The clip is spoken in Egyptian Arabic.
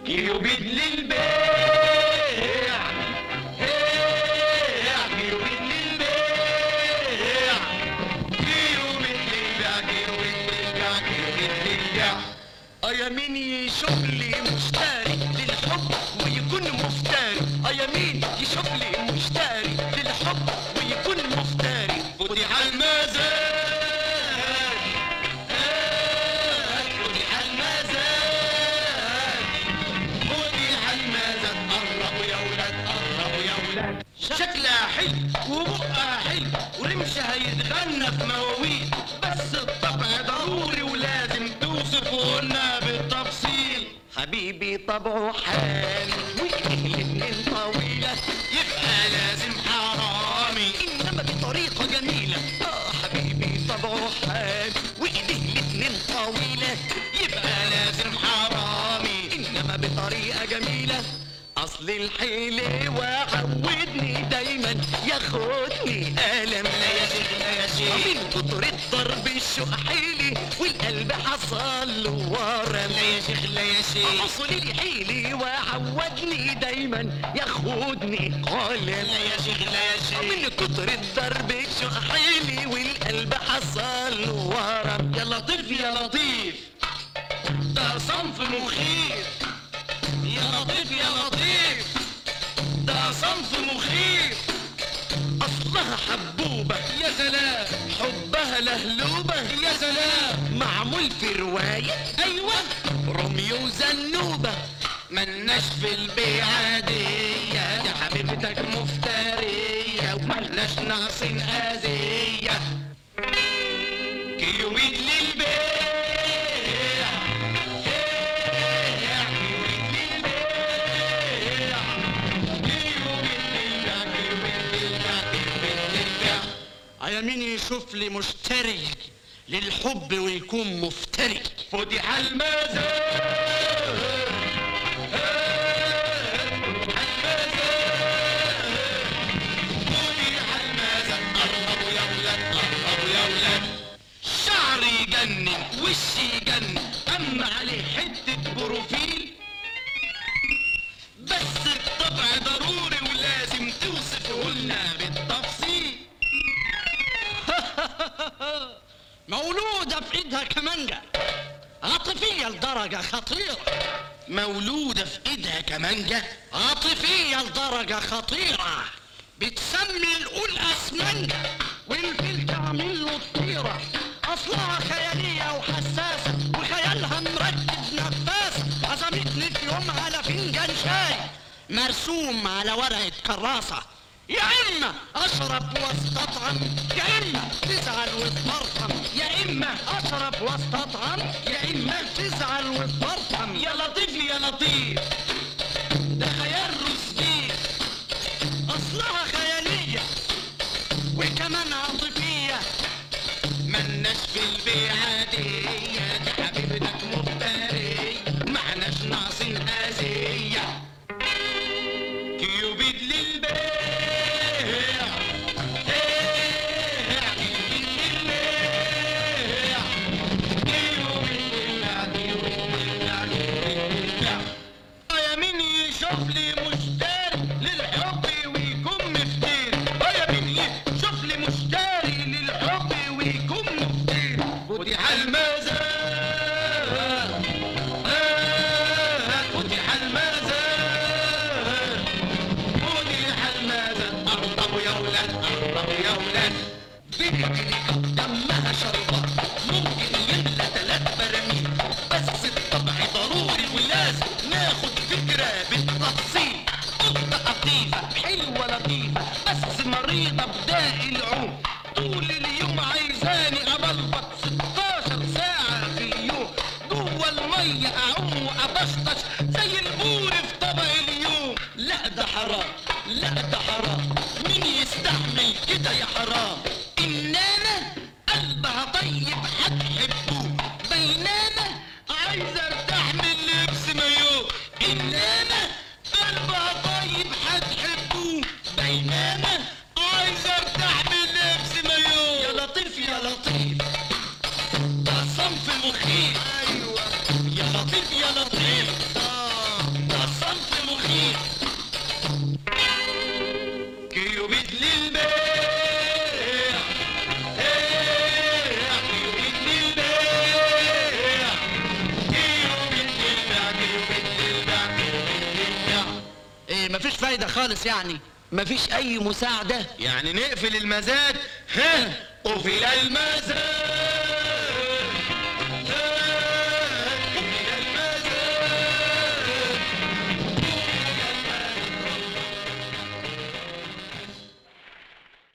كيوبيد للبيع هيع كيوبيد للبيع كيوبيد للبيع كيوبيد للبيع كيوبيد للبيع اه يا مين يشوف لي مشتري للحب ويكون مفتري اه يا مين يشوف لي مشتري للحب ويكون مفتري فتح المزاد فتح المزاد فتح المزاد قربوا يا ولاد قربوا يا ولاد شكلها حلو وبقها حلو ورمشها يتغنى في مواويل بس الطبع ضروري ولازم توصفه لنا بالتفصيل حبيبي طبعه حالي وايديه الاتنين طويلة يبقى لازم حرامي انما بطريقة جميلة اه حبيبي طبعه حالي وايديه الاتنين طويلة يبقى لازم حرامي انما بطريقة جميلة اصل الحلوة عودني دايما ياخدني الم لا يا شيخ لا يا شيخ من كتر الضرب الشوق حيلي والقلب حصل له ورم لا يا شيخ لا يا شيخ اصل الحيلي وعودني دايما ياخدني قلم لا يا شيخ لا يا شيخ من كتر الضرب الشوق حيلي والقلب حصل له ورم يا لطيف يا لطيف ده صنف مخيف يا لطيف يا لطيف ده صنف مخيف اصلها حبوبة يا سلام حبها لهلوبة يا سلام معمول في رواية ايوه روميو وزنوبة ملناش في البيعة دي يا حبيبتك مفترية وملناش ناقصين اذية كيوبيد للبيع هيع كيوبيد للبيع كيوبيد للبيع كيوبيد للبيع كيوبيد للبيع يا مين يشوف لي مشتري للحب ويكون مفتري فتح المزاد فتح المزاد قربوا يا ولاد قربوا يا ولاد شعري يجنن وشي يجنن اما عليه حته بروفيل بس الطبع ضروري ولازم توصفه لنا بالتفصيل مولودة في ايدها كمانجة عاطفية لدرجة خطيرة مولودة في ايدها كمانجة عاطفية لدرجة خطيرة بتسمي القول اسمنجة والفيل تعمل له الطيرة اصلها خيالية وحساسة وخيالها مركب نفاسة عزمتني في يوم على فنجان شاي مرسوم على ورقة كراسة يا اما اشرب واستطعم يا اما تزعل وتبرطم يا اما اشرب واستطعم يا اما تزعل وتبرطم يا لطيف يا لطيف ده خيال رشدي اصلها خياليه وكمان عاطفيه ملناش في البيعه دي دي حبيبتك مفتري معناش ناقصين اذيه كيوبيد للبيع هيع كيوبيد للبيع كيوبيد للبيع كيوبيد للبيع كيوبيد للبيع يا مين يشوف لي مشتري للحب ويكون مفتري يا مين يشوف لي مشتري للحب ويكون مفتري فتح المزاد فتح المزاد فتح المزاد قربوا يا ولاد قربوا يا ولاد بنتي دمها شربة ممكن يملى تلات براميل بس الطبع ضروري ولازم ناخد فكرة بالتفصيل قطة لطيفة حلوة لطيفة بس مريضة بداء العوم طول اليوم عايزاني أبلبط 16 ساعة في اليوم جوه المية أعوم وأبشطش زي البور في طبق اليوم لا ده حرام لا ده حرام مين يستحمل كده يا حرام إنما قلبها طيب هتحبوه بينما عايز ارتاح من لبس مايو إنما قلبها طيب هتحبوه بينما عايز ارتاح من لبس مايو يا لطيف يا لطيف ده صنف مخيف ايوه يا لطيف يا لطيف آه مفيش فايدة خالص يعني مفيش اي مساعدة يعني نقفل المزاد ها قفل المزاد